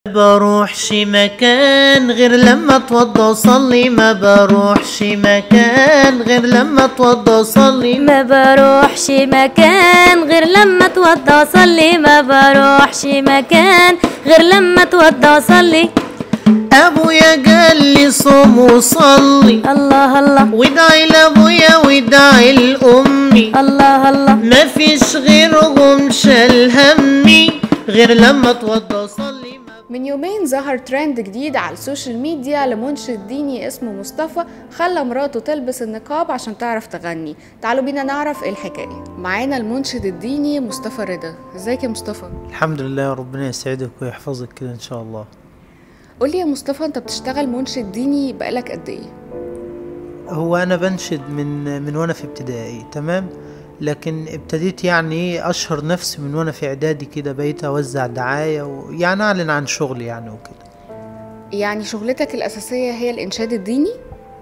بروحش مكان غير لما اتوضى اصلي ما بروحش مكان غير لما اتوضى اصلي ما بروحش مكان غير لما اتوضى اصلي ما بروحش مكان غير لما اتوضى اصلي ابويا قال لي صوم وصلي الله الله وادعي لابويا وادعي لامي الله الله ما فيش غيرهم شال همي غير لما اتوضى اصلي ما من يومين ظهر ترند جديد على السوشيال ميديا لمنشد ديني اسمه مصطفى خلى مراته تلبس النقاب عشان تعرف تغني تعالوا بينا نعرف ايه الحكايه معانا المنشد الديني مصطفى رضا ازيك يا مصطفى الحمد لله ربنا يسعدك ويحفظك كده ان شاء الله قولي يا مصطفى انت بتشتغل منشد ديني بقالك قد ايه هو انا بنشد من من وانا في ابتدائي تمام لكن ابتديت يعني اشهر نفسي من وانا في اعدادي كده بقيت اوزع دعايه ويعني اعلن عن شغلي يعني وكده يعني شغلتك الاساسيه هي الانشاد الديني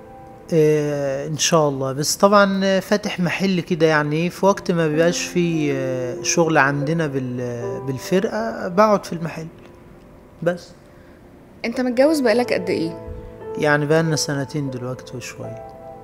آه ان شاء الله بس طبعا فاتح محل كده يعني في وقت ما بيبقاش فيه آه، شغل عندنا بال- بالفرقه بقعد في المحل بس انت متجوز بقالك قد ايه يعني بقالنا سنتين دلوقتي وشويه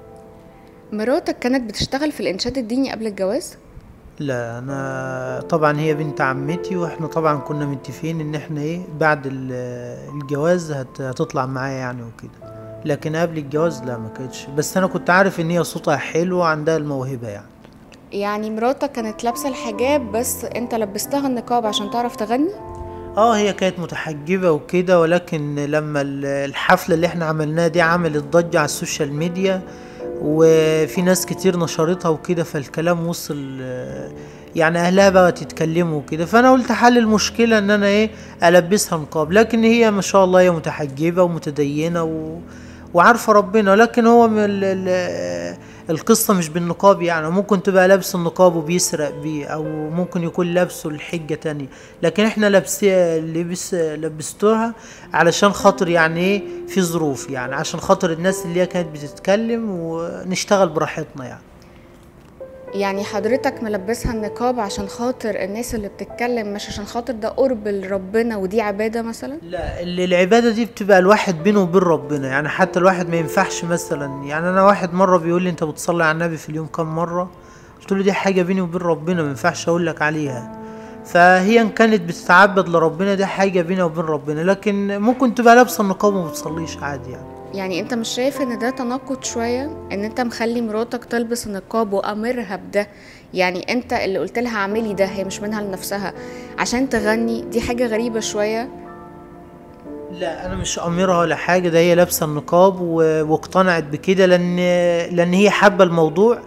مراتك كانت بتشتغل في الانشاد الديني قبل الجواز لا انا طبعا هي بنت عمتي واحنا طبعا كنا متفقين ان احنا ايه بعد ال- الجواز هت- هتطلع معايا يعني وكده لكن قبل الجواز لا ما كانتش بس انا كنت عارف ان هي صوتها حلو وعندها الموهبة يعني يعني مراتك كانت لابسه الحجاب بس انت لبستها النقاب عشان تعرف تغني اه هي كانت متحجبة وكده ولكن لما ال- الحفلة اللي احنا عملناها دي عملت ضجة على السوشيال ميديا وفي ناس كتير نشرتها وكده فالكلام وصل آه، يعني اهلها بقى تتكلموا وكده فانا قلت حل المشكلة ان انا ايه البسها نقاب لكن هي ما شاء الله هي متحجبة ومتدينة و... وعارفة ربنا لكن هو من ال... ال... القصة مش بالنقاب يعني ممكن تبقى لابس النقاب وبيسرق بيه او ممكن يكون لابسه لحجة تانية لكن احنا لابسيه لبس لبستوها علشان خاطر يعني ايه في ظروف يعني عشان خاطر الناس اللي هي كانت بتتكلم ونشتغل براحتنا يعني يعني حضرتك ملبسها النقاب عشان خاطر الناس اللي بتتكلم مش عشان خاطر ده قرب لربنا ودي عبادة مثلا لا ال- العبادة دي بتبقى الواحد بينه وبين ربنا يعني حتى الواحد ما ينفعش مثلا يعني انا واحد مرة بيقول لي انت بتصلي على النبي في اليوم كم مرة قلت له دي حاجة بيني وبين ربنا ما ينفعش اقول لك عليها فهي ان كانت بتتعبد لربنا دي حاجة بينها وبين ربنا لكن ممكن تبقى لابسة النقاب وما بتصليش عادي يعني يعني انت مش شايف ان ده تناقض شوية ان انت مخلي مراتك تلبس النقاب وامرها بده يعني انت اللي قلت لها اعملي ده هي مش منها لنفسها عشان تغني دي حاجة غريبة شوية لا انا مش امرها ولا حاجه ده هي لابسه النقاب و- واقتنعت بكده لان لان هي حابه الموضوع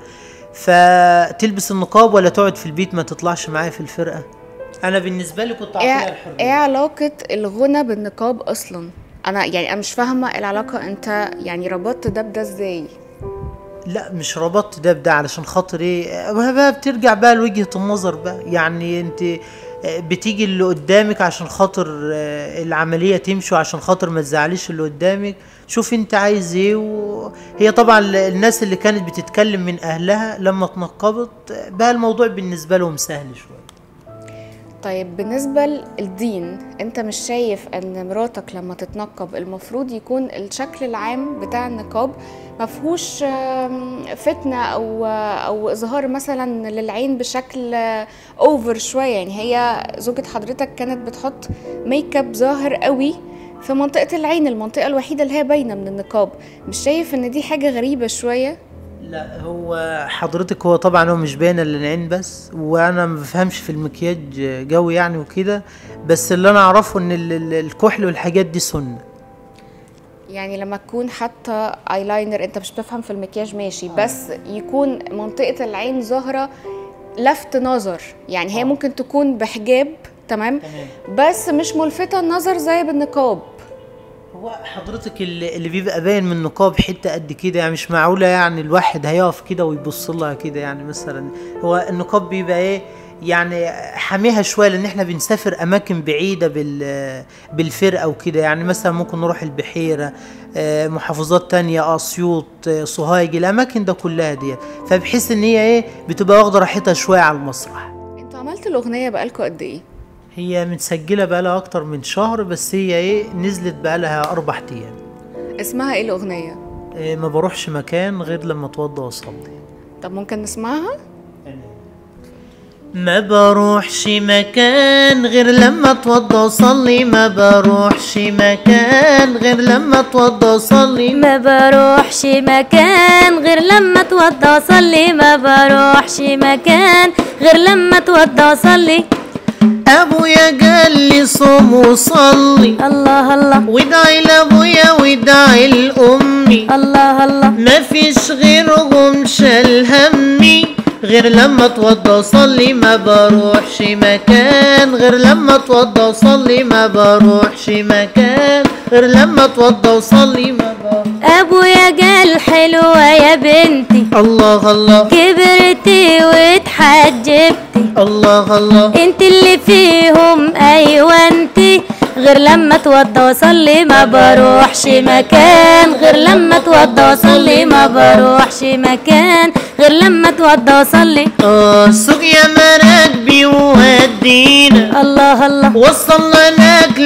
فتلبس النقاب ولا تقعد في البيت ما تطلعش معايا في الفرقه انا بالنسبه لي كنت اعطيها ايه, الحريه ايه علاقة الغنى بالنقاب اصلا انا يعني انا مش فاهمة العلاقة انت يعني ربطت ده بده ازاي لا مش ربطت ده بده علشان خاطر ايه بقى بقى بترجع بقى لوجهه النظر بقى يعني انت بتيجي اللي قدامك عشان خاطر آه، العمليه تمشي وعشان خاطر ما تزعليش اللي قدامك شوف انت عايز ايه وهي طبعا ال- الناس اللي كانت بتتكلم من اهلها لما اتنقبت آه، بقى الموضوع بالنسبه لهم سهل شويه طيب بالنسبة للدين انت مش شايف ان مراتك لما تتنقب المفروض يكون الشكل العام بتاع النقاب مفهوش آم، فتنة او او اظهار مثلا للعين بشكل اوفر شوية يعني هي زوجة حضرتك كانت بتحط ميك اب ظاهر قوي في منطقة العين المنطقة الوحيدة اللي هي باينة من النقاب مش شايف ان دي حاجة غريبة شوية لا هو حضرتك هو طبعا هو مش باين الا العين بس وانا ما بفهمش في المكياج جو يعني وكده بس اللي انا اعرفه ان ال- ال- الكحل والحاجات دي سنه يعني لما تكون حاطه ايلاينر انت مش بتفهم في المكياج ماشي بس يكون منطقه العين ظاهره لفت نظر يعني هي ممكن تكون بحجاب تمام بس مش ملفتة النظر زي بالنقاب هو حضرتك اللي, اللي بيبقى باين من النقاب حته قد كده يعني مش معقوله يعني الواحد هيقف كده ويبص لها كده يعني مثلا هو النقاب بيبقى ايه يعني حاميها شويه لان احنا بنسافر اماكن بعيده بال بالفرقه وكده يعني مثلا ممكن نروح البحيره آه، محافظات تانية اسيوط آه، سوهاج الاماكن ده كلها ديت فبحيث ان هي ايه بتبقى واخده راحتها شويه على المسرح انتوا عملتوا الاغنيه بقالكوا قد ايه هي متسجلة بقالها أكتر من شهر بس هي إيه نزلت بقالها أربع أيام اسمها ايه الاغنيه إيه ما بروحش مكان غير لما أتوضى وأصلي طب ممكن نسمعها ما بروحش مكان غير لما اتوضى واصلي ما بروحش مكان غير لما اتوضى واصلي ما بروحش مكان غير لما اتوضى واصلي ما بروحش مكان غير لما اتوضى واصلي ابويا قال لي صوم وصلي الله الله وادعي لابويا وادعي لامي الله الله ما فيش غيرهم شال همي غير لما اتوضى واصلي ما بروحش مكان غير لما اتوضى واصلي ما بروحش مكان غير لما اتوضى واصلي ما بروح ابويا قال حلوة يا بنتي الله الله كبرتي واتحجبتي الله الله انت اللي فيهم ايوه انت غير لما اتوضى واصلي ما بروحش مكان غير لما اتوضى واصلي ما بروحش مكان غير لما اتوضى واصلي اه سوق يا مراكبي وودينا الله الله وصلنا لك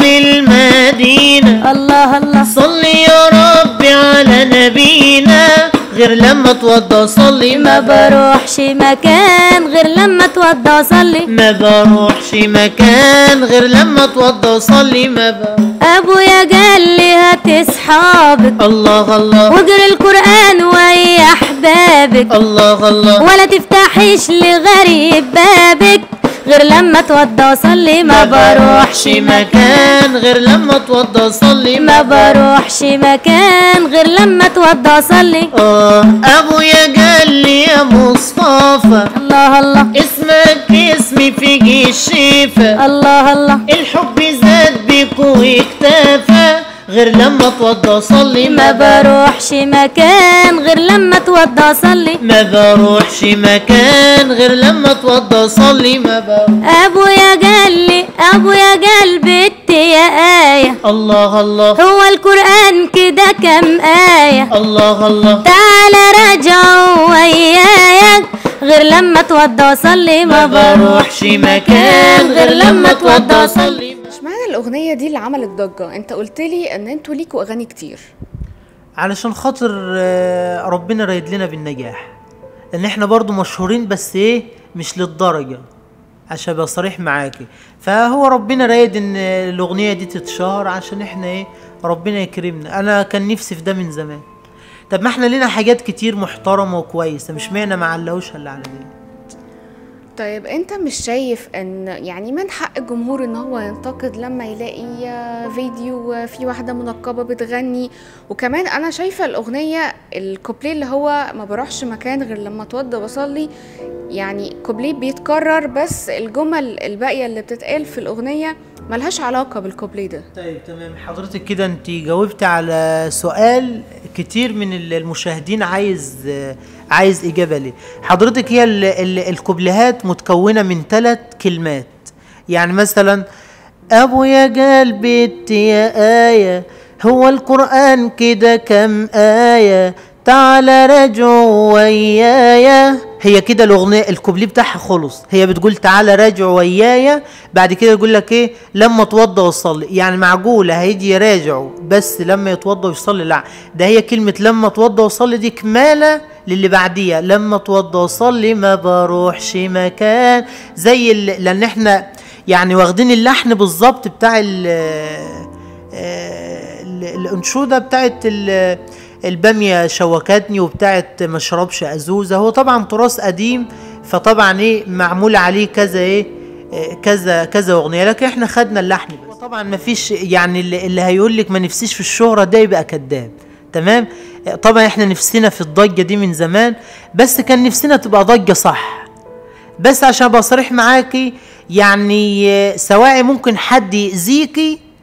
للمدينة الله الله صلي يا ربي على نبينا غير لما اتوضى واصلي ما بروحش مكان غير لما اتوضى واصلي ما بروحش مكان غير لما اتوضى واصلي ما بروح ابويا قال لي هات اصحابك الله الله واقري القران ويا احبابك الله الله ولا تفتحيش لغريب بابك غير لما اتوضى واصلي ما بروحش مكان غير لما اتوضى واصلي ما بروحش مكان غير لما اتوضى واصلي اه ابويا قال لي يا مصطفى الله الله اسمك اسمي في الشفا الله الله الحب زاد بيك واكتفى غير لما اتوضى واصلي ما بروحش مكان غير لما اتوضى واصلي ما بروحش مكان غير لما اتوضى واصلي ما بروح ابويا قال لي ابويا قال بنتي يا آية الله الله هو القرآن كده كم آية الله الله تعالى راجعوا وياك غير لما اتوضى واصلي ما بروحش مكان غير لما اتوضى واصلي اشمعنى الاغنيه دي اللي عملت ضجه انت قلت لي ان انتوا ليكوا اغاني كتير علشان خاطر آه، ربنا رايد لنا بالنجاح ان احنا برضو مشهورين بس ايه مش للدرجة عشان ابقى صريح معاكي فهو ربنا رايد ان الاغنية دي تتشهر عشان احنا ايه ربنا يكرمنا انا كان نفسي في ده من زمان طب ما احنا لنا حاجات كتير محترمة وكويسة مش معنى ما علقوش الا على دي طيب انت مش شايف ان يعني من حق الجمهور ان هو ينتقد لما يلاقي آه، فيديو آه، في واحدة منقبة بتغني وكمان انا شايفة الاغنية الكوبليه اللي هو ما بروحش مكان غير لما اتوضى واصلي يعني كوبليه بيتكرر بس الجمل الباقية اللي بتتقال في الاغنية ملهاش علاقة بالكوبليه ده طيب تمام حضرتك كده انت جاوبت على سؤال كتير من ال- المشاهدين عايز عايز اجابه ليه حضرتك هي ال- ال- الكوبليهات متكونه من ثلاث كلمات يعني مثلا ابويا قال بنتي يا ايه هو القران كده كم ايه تعالى راجعوا ويايا هي كده الاغنيه الكوبليه بتاعها خلص هي بتقول تعالى راجعوا ويايا بعد كده يقول لك ايه لما اتوضى وصلي يعني معقوله هيجي يراجعوا بس لما يتوضى ويصلي لا ده هي كلمه لما اتوضى وصلي دي كماله للي بعديها لما اتوضى وصلي ما بروحش مكان زي ال- لان احنا يعني واخدين اللحن بالظبط بتاع ال ال- الانشوده بتاعت ال- الباميه شوكتني وبتاعت ما اشربش ازوزه هو طبعا تراث قديم فطبعا ايه معمول عليه كذا ايه إيه كذا كذا اغنيه لكن احنا خدنا اللحن بس طبعا ما فيش يعني اللي, اللي هيقول لك ما نفسيش في الشهره ده يبقى كذاب تمام طبعا احنا نفسنا في الضجه دي من زمان بس كان نفسنا تبقى ضجه صح بس عشان ابقى صريح معاكي يعني آه، سواء ممكن حد يأذيكي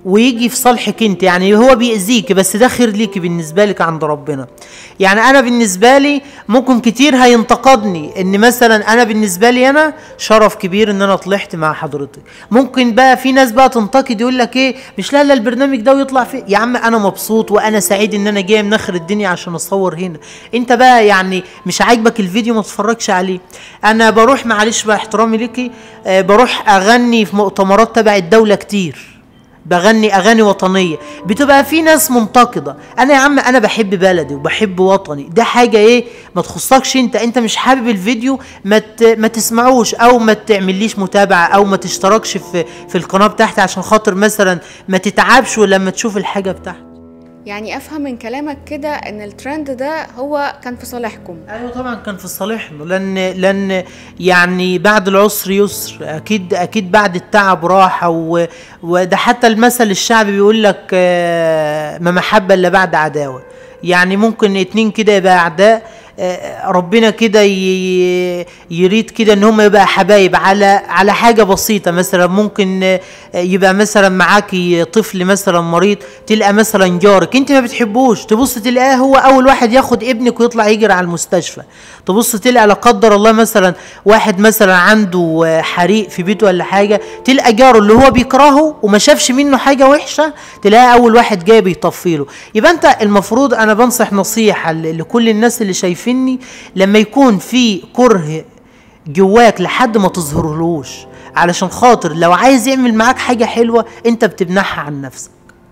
ويجي في صالحك انت يعني هو بيأذيك بس ده خير ليكي بالنسبه لك عند ربنا يعني انا بالنسبه لي ممكن كتير هينتقدني ان مثلا انا بالنسبه لي انا شرف كبير ان انا طلعت مع حضرتك ممكن بقى في ناس بقى تنتقد يقول لك ايه مش لا لا البرنامج ده ويطلع فيه يا عم انا مبسوط وانا سعيد ان انا جاي من اخر الدنيا عشان اصور هنا انت بقى يعني مش عاجبك الفيديو ما تتفرجش عليه انا بروح معلش بقى احترامي ليكي آه، بروح اغني في مؤتمرات تبع الدوله كتير بغني اغاني وطنيه بتبقى في ناس منتقده انا يا عم انا بحب بلدي وبحب وطني ده حاجه ايه ما تخصكش انت انت مش حابب الفيديو ما ت... ما تسمعوش او ما تعمليش متابعه او ما تشتركش في في القناه بتاعتي عشان خاطر مثلا ما تتعبش لما تشوف الحاجه بتاعتي يعني افهم من كلامك كده ان الترند ده هو كان في صالحكم ايوه طبعا كان في صالحنا لان لان يعني بعد العسر يسر اكيد اكيد بعد التعب راحه و... وده حتى المثل الشعبي بيقول لك آه، ما محبه الا بعد عداوه يعني ممكن اتنين كده يبقى اعداء آه، ربنا كده ي- يريد كده ان هم يبقى حبايب على على حاجه بسيطه مثلا ممكن آه، يبقى مثلا معاكي طفل مثلا مريض تلقى مثلا جارك انت ما بتحبوش تبص تلاقاه هو اول واحد ياخد ابنك ويطلع يجري على المستشفى تبص تلقى لا قدر الله مثلا واحد مثلا عنده آه، حريق في بيته ولا حاجه تلقى جاره اللي هو بيكرهه وما شافش منه حاجه وحشه تلاقيه اول واحد جاي بيطفي له يبقى انت المفروض انا بنصح نصيحه ل- لكل الناس اللي شايفيني لما يكون في كره جواك لحد ما تظهرهلوش علشان خاطر لو عايز يعمل معاك حاجه حلوه انت بتمنحها عن نفسك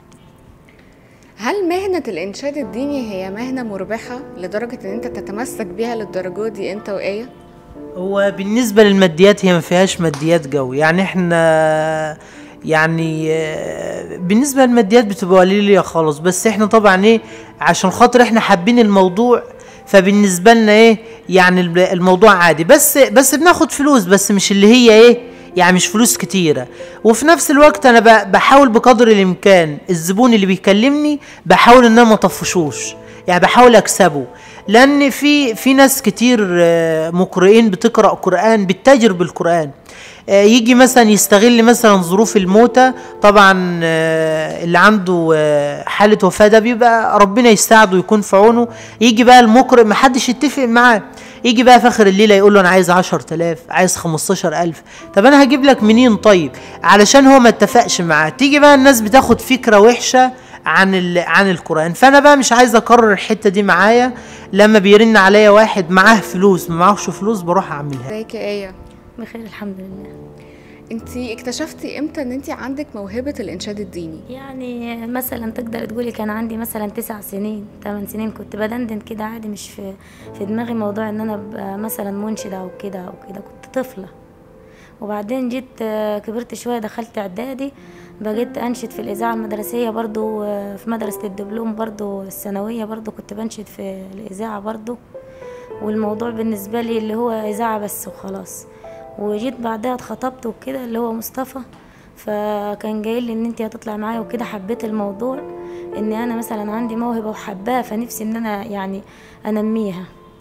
هل مهنة الإنشاد الديني هي مهنة مربحة لدرجة إن أنت تتمسك بيها للدرجة دي أنت وآية؟ هو بالنسبة للماديات هي ما فيهاش ماديات جو يعني احنا يعني آه، بالنسبة للماديات بتبقى قليلة خالص بس احنا طبعا ايه عشان خاطر احنا حابين الموضوع فبالنسبة لنا ايه يعني الب- الموضوع عادي بس بس بناخد فلوس بس مش اللي هي ايه يعني مش فلوس كتيرة وفي نفس الوقت انا ب- بحاول بقدر الامكان الزبون اللي بيكلمني بحاول ان انا ما اطفشوش يعني بحاول اكسبه لان في في ناس كتير آه، مقرئين بتقرا قران بتتاجر بالقران آه، يجي مثلا يستغل مثلا ظروف الموتى طبعا آه، اللي عنده آه، حالة وفاة ده بيبقى ربنا يساعده ويكون في عونه يجي بقى المقرئ محدش يتفق معاه يجي بقى في اخر الليله يقول له انا عايز 10000 عايز 15000 طب انا هجيب لك منين طيب علشان هو ما اتفقش معاه تيجي بقى الناس بتاخد فكره وحشه عن ال... عن القران فانا بقى مش عايز اكرر الحته دي معايا لما بيرن عليا واحد معاه فلوس ما معهوش فلوس بروح اعملها ازيك يا آية؟ بخير الحمد لله أنت اكتشفتي إمتى إن أنت عندك موهبة الإنشاد الديني؟ يعني مثلا تقدر تقولي كان عندي مثلا تسع سنين ثمان سنين كنت بدندن كده عادي مش في في دماغي موضوع ان انا ابقى مثلا منشدة او كده او كده كنت طفلة وبعدين جيت آه، كبرت شوية دخلت اعدادي بقيت انشد في الاذاعة المدرسية برضو آه، في مدرسة الدبلوم برضو الثانوية برضو كنت بنشد في الاذاعة برضو والموضوع بالنسبة لي اللي هو اذاعة بس وخلاص وجيت بعدها اتخطبت وكده اللي هو مصطفى فكان جاي لي ان انت هتطلع معايا وكده حبيت الموضوع ان انا مثلا عندي موهبه وحباها فنفسي ان انا يعني انميها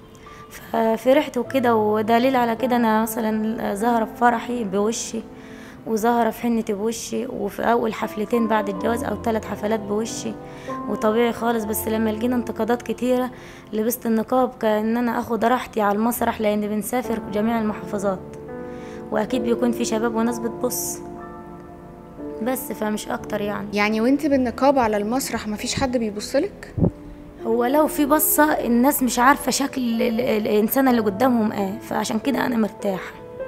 ففرحت وكده ودليل على كده انا مثلا ظاهره في فرحي بوشي وظاهره في حنتي بوشي وفي اول حفلتين بعد الجواز او ثلاث حفلات بوشي وطبيعي خالص بس لما لقينا انتقادات كتيره لبست النقاب كان انا اخد راحتي على المسرح لان بنسافر جميع المحافظات واكيد بيكون في شباب وناس بتبص بس فمش اكتر يعني يعني وأنت بالنقاب على المسرح مفيش حد بيبصلك؟ هو لو في بصة الناس مش عارفة شكل ال- ال- الإنسان اللي قدامهم ايه فعشان كده أنا مرتاحة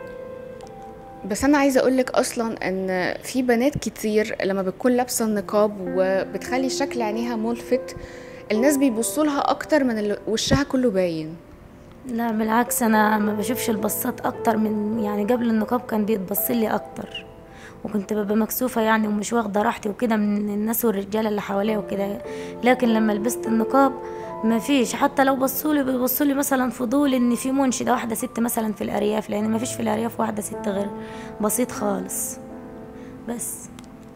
بس انا عايزه اقولك اصلا ان في بنات كتير لما بتكون لابسه النقاب وبتخلي شكل عينيها ملفت الناس بيبصوا لها اكتر من اللي وشها كله باين لا بالعكس أنا ما بشوفش البصات أكتر من يعني قبل النقاب كان بيتبصلي أكتر وكنت ببقى مكسوفة يعني ومش واخدة راحتي وكده من الناس والرجالة اللي حواليا وكده لكن لما لبست النقاب ما فيش حتى لو بصولي بيبصولي مثلا فضول ان في منشدة واحدة ست مثلا في الأرياف لأن ما فيش في الأرياف واحدة ست غير بسيط خالص بس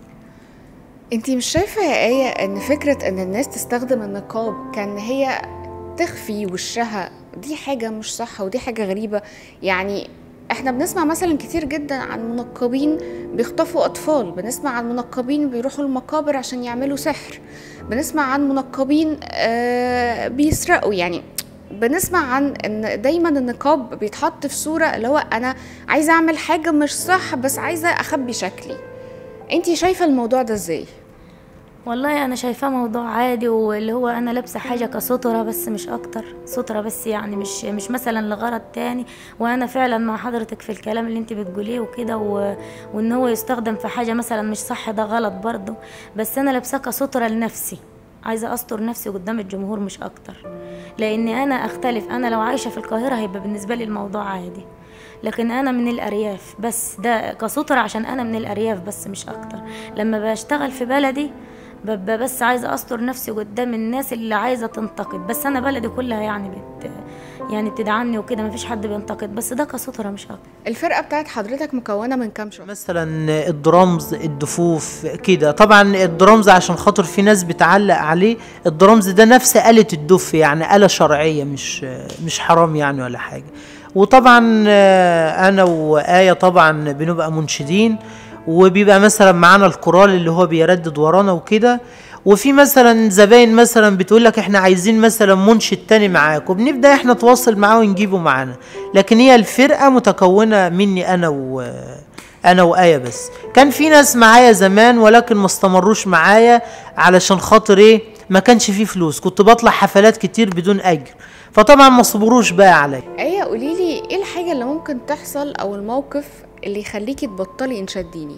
انتي مش شايفه يا ايه ان فكره ان الناس تستخدم النقاب كان هي تخفي وشها دي حاجه مش صح ودي حاجه غريبه يعني احنا بنسمع مثلا كتير جدا عن منقبين بيخطفوا اطفال بنسمع عن منقبين بيروحوا المقابر عشان يعملوا سحر بنسمع عن منقبين آه بيسرقوا يعني بنسمع عن ان دايما النقاب بيتحط في صوره اللي هو انا عايزه اعمل حاجه مش صح بس عايزه اخبي شكلي انتي شايفه الموضوع ده ازاي والله انا شايفاه موضوع عادي واللي هو انا لابسه حاجه كستره بس مش اكتر ستره بس يعني مش مش مثلا لغرض تاني وانا فعلا مع حضرتك في الكلام اللي انت بتقوليه وكده و... وان هو يستخدم في حاجه مثلا مش صح ده غلط برضه بس انا لابساه كستره لنفسي عايزه استر نفسي قدام الجمهور مش اكتر لاني انا اختلف انا لو عايشه في القاهره هيبقى بالنسبه لي الموضوع عادي لكن انا من الارياف بس ده كستر عشان انا من الارياف بس مش اكتر لما بشتغل في بلدي ببقى بس عايزه استر نفسي قدام الناس اللي عايزه تنتقد بس انا بلدي كلها يعني بت يعني بتدعمني وكده مفيش حد بينتقد بس ده كستره مش اكتر الفرقه بتاعت حضرتك مكونه من كام شخص مثلا الدرامز الدفوف كده طبعا الدرامز عشان خاطر في ناس بتعلق عليه الدرامز ده نفس آلة الدف يعني آلة شرعية مش مش حرام يعني ولا حاجة وطبعا آه، انا وآية طبعا بنبقى منشدين وبيبقى مثلا معانا الكورال اللي هو بيردد ورانا وكده وفي مثلا زباين مثلا بتقول لك احنا عايزين مثلا منشد تاني معاك وبنبدا احنا نتواصل معاه ونجيبه معانا لكن هي الفرقه متكونه مني انا و انا وآية بس كان في ناس معايا زمان ولكن ما استمروش معايا علشان خاطر ايه ما كانش فيه فلوس كنت بطلع حفلات كتير بدون اجر فطبعا ما صبروش بقى عليا ايه قولي لي ايه الحاجه اللي ممكن تحصل او الموقف اللي يخليكي تبطلي انشاد ديني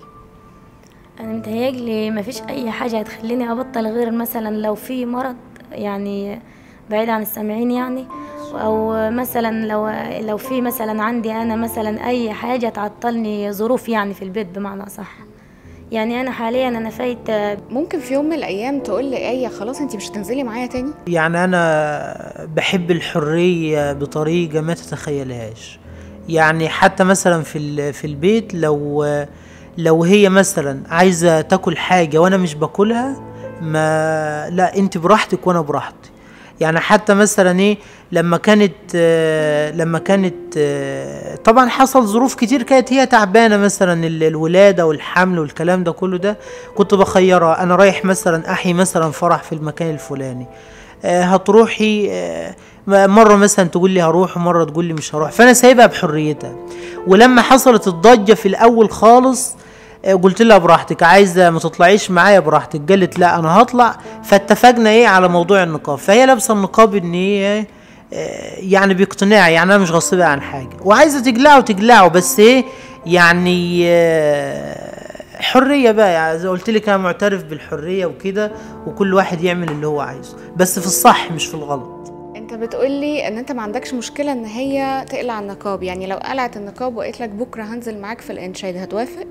انا متهيألي مفيش اي حاجه هتخليني ابطل غير مثلا لو في مرض يعني بعيد عن السامعين يعني او مثلا لو لو في مثلا عندي انا مثلا اي حاجه تعطلني ظروف يعني في البيت بمعنى صح يعني انا حاليا انا فايته ممكن في يوم من الايام تقول لي ايه خلاص انت مش هتنزلي معايا تاني يعني انا بحب الحريه بطريقه ما تتخيلهاش يعني حتى مثلا في ال- في البيت لو لو هي مثلا عايزه تاكل حاجه وانا مش باكلها ما لا انت براحتك وانا براحتي يعني حتى مثلا ايه لما كانت آه، لما كانت آه، طبعا حصل ظروف كتير كانت هي تعبانه مثلا ال- الولاده والحمل والكلام ده كله ده كنت بخيرها انا رايح مثلا احيي مثلا فرح في المكان الفلاني آه، هتروحي آه، مرة مثلا تقول لي هروح ومرة تقول لي مش هروح فأنا سايبها بحريتها ولما حصلت الضجة في الأول خالص آه، قلت لها براحتك عايزة ما تطلعيش معايا براحتك قالت لا أنا هطلع فاتفقنا إيه على موضوع النقاب فهي لابسة النقاب إن هي آه، يعني باقتناع يعني أنا مش غصبها عن حاجة وعايزة تقلعه تقلعه بس إيه يعني آه، حريه بقى يعني زي قلت لك انا معترف بالحريه وكده وكل واحد يعمل اللي هو عايزه بس في الصح مش في الغلط انت بتقولي ان انت ما عندكش مشكله ان هي تقلع النقاب يعني لو قلعت النقاب وقالت لك بكره هنزل معاك في الانشاد هتوافق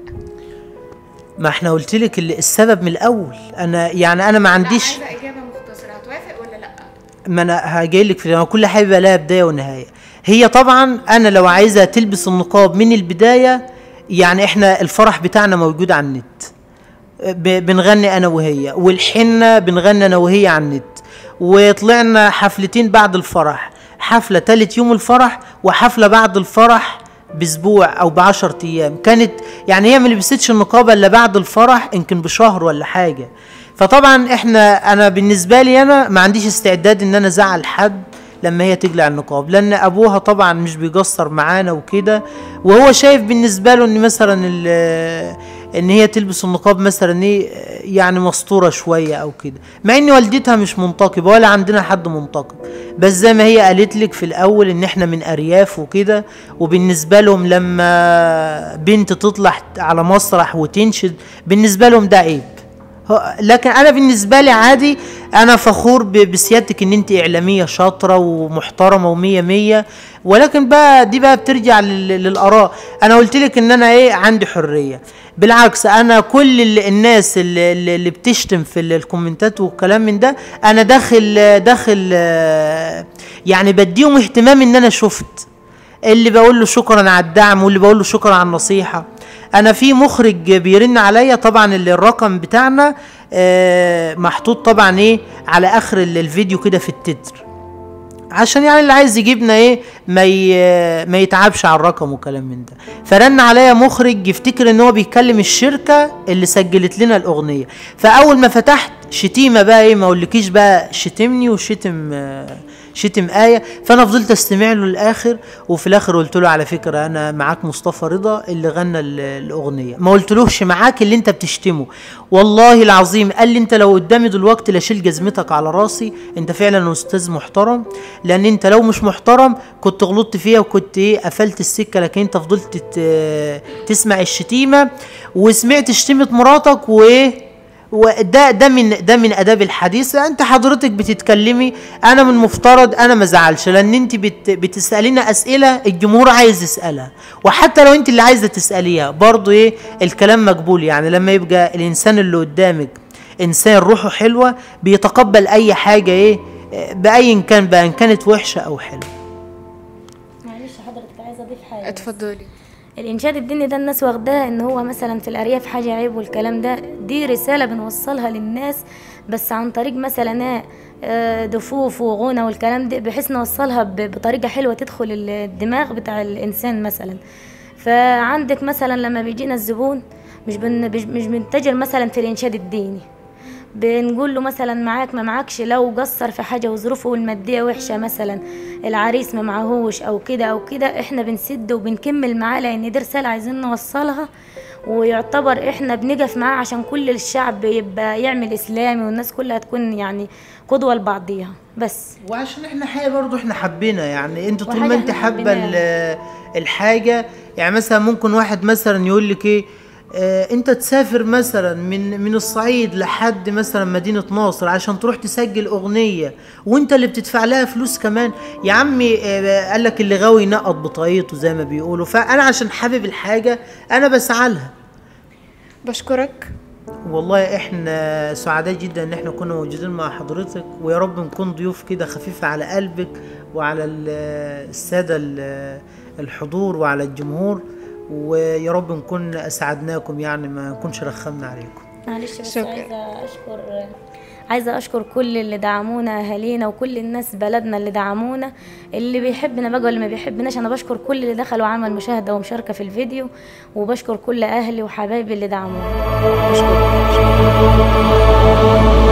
ما احنا قلت لك ال- السبب من الاول انا يعني انا ما عنديش عايزه اجابه مختصره هتوافق ولا لا ما انا هجي لك في كل حاجه بقى لها بدايه ونهايه هي طبعا انا لو عايزه تلبس النقاب من البدايه يعني احنا الفرح بتاعنا موجود على النت ب- بنغني انا وهي والحنه بنغني انا وهي على النت وطلعنا حفلتين بعد الفرح حفله تالت يوم الفرح وحفله بعد الفرح باسبوع او بعشر ايام كانت يعني هي ما لبستش النقابه الا بعد الفرح يمكن بشهر ولا حاجه فطبعا احنا انا بالنسبه لي انا ما عنديش استعداد ان انا ازعل حد لما هي تقلع النقاب لان ابوها طبعا مش بيقصر معانا وكده وهو شايف بالنسبه له ان مثلا ال- ان هي تلبس النقاب مثلا ايه يعني مسطوره شويه او كده مع ان والدتها مش منتقبه ولا عندنا حد منتقب بس زي ما هي قالت لك في الاول ان احنا من ارياف وكده وبالنسبه لهم لما بنت تطلع على مسرح وتنشد بالنسبه لهم ده عيب هو- لكن انا بالنسبه لي عادي انا فخور ب- بسيادتك ان انت اعلاميه شاطره ومحترمه ومية مية ولكن بقى دي بقى بترجع لل- للاراء انا قلت لك ان انا ايه عندي حريه بالعكس انا كل ال- الناس اللي, اللي اللي بتشتم في ال- الكومنتات والكلام من ده انا داخل داخل آه، يعني بديهم اهتمام ان انا شفت اللي بقول له شكرا على الدعم واللي بقول له شكرا على النصيحه انا في مخرج بيرن عليا طبعا اللي الرقم بتاعنا آه، محطوط طبعا ايه على اخر ال- الفيديو كده في التتر عشان يعني اللي عايز يجيبنا ايه ما ي- ما يتعبش على الرقم وكلام من ده فرن عليا مخرج يفتكر ان هو بيكلم الشركه اللي سجلت لنا الاغنيه فاول ما فتحت شتيمه بقى ايه ما اقولكيش بقى شتمني وشتم آه، شتم آية فأنا فضلت أستمع له للآخر وفي الآخر قلت له على فكرة أنا معاك مصطفى رضا اللي غنى ال- الأغنية ما قلتلوش معاك اللي أنت بتشتمه والله العظيم قال لي أنت لو قدامي دلوقتي لاشيل جزمتك على راسي أنت فعلا أستاذ محترم لأن أنت لو مش محترم كنت غلطت فيها وكنت إيه قفلت السكة لكن أنت فضلت ت- تسمع الشتيمة وسمعت شتيمة مراتك وإيه وده ده من ده من اداب الحديث انت حضرتك بتتكلمي انا من مفترض انا ما ازعلش لان انت بت بتسالينا اسئله الجمهور عايز يسالها وحتى لو انت اللي عايزه تساليها برضو ايه الكلام مقبول يعني لما يبقى الانسان اللي قدامك انسان روحه حلوه بيتقبل اي حاجه ايه آه، بايا كان بقى ان كانت وحشه او حلوه معلش حضرتك عايزه اضيف حاجه بس. اتفضلي الانشاد الديني ده الناس واخداه ان هو مثلا في الارياف حاجه عيب والكلام ده دي رساله بنوصلها للناس بس عن طريق مثلا آه، دفوف وغنى والكلام ده بحيث نوصلها ب- بطريقه حلوه تدخل الدماغ بتاع الانسان مثلا فعندك مثلا لما بيجينا الزبون مش بن مش مش بنتجر مثلا في الانشاد الديني بنقول له مثلا معاك ما معاكش لو قصر في حاجه وظروفه الماديه وحشه مثلا العريس ما معهوش او كده او كده احنا بنسد وبنكمل معاه لان دي رساله عايزين نوصلها ويعتبر احنا بنقف معاه عشان كل الشعب يبقى يعمل اسلامي والناس كلها تكون يعني قدوه لبعضيها بس وعشان احنا حاجه برضو احنا حابينها يعني انت طول وحاجة ما انت احنا حابه حابيناها. ال- الحاجه يعني مثلا ممكن واحد مثلا يقول لك ايه اه انت تسافر مثلا من من الصعيد لحد مثلا مدينه ناصر عشان تروح تسجل اغنيه وانت اللي بتدفع لها فلوس كمان يا عمي اه قال لك اللي غاوي ينقط بطاقيته زي ما بيقولوا فانا عشان حابب الحاجه انا بسعى لها بشكرك والله احنا سعداء جدا ان احنا كنا موجودين مع حضرتك ويا رب نكون ضيوف كده خفيفة على قلبك وعلى ال- السادة ال- الحضور وعلى الجمهور ويا رب نكون اسعدناكم يعني ما نكونش رخمنا عليكم معلش بس شكرا. عايزه اشكر عايزه اشكر كل اللي دعمونا اهالينا وكل الناس بلدنا اللي دعمونا اللي بيحبنا بقى واللي ما بيحبناش انا بشكر كل اللي دخلوا عمل مشاهده ومشاركه في الفيديو وبشكر كل اهلي وحبايبي اللي دعمونا بشكرك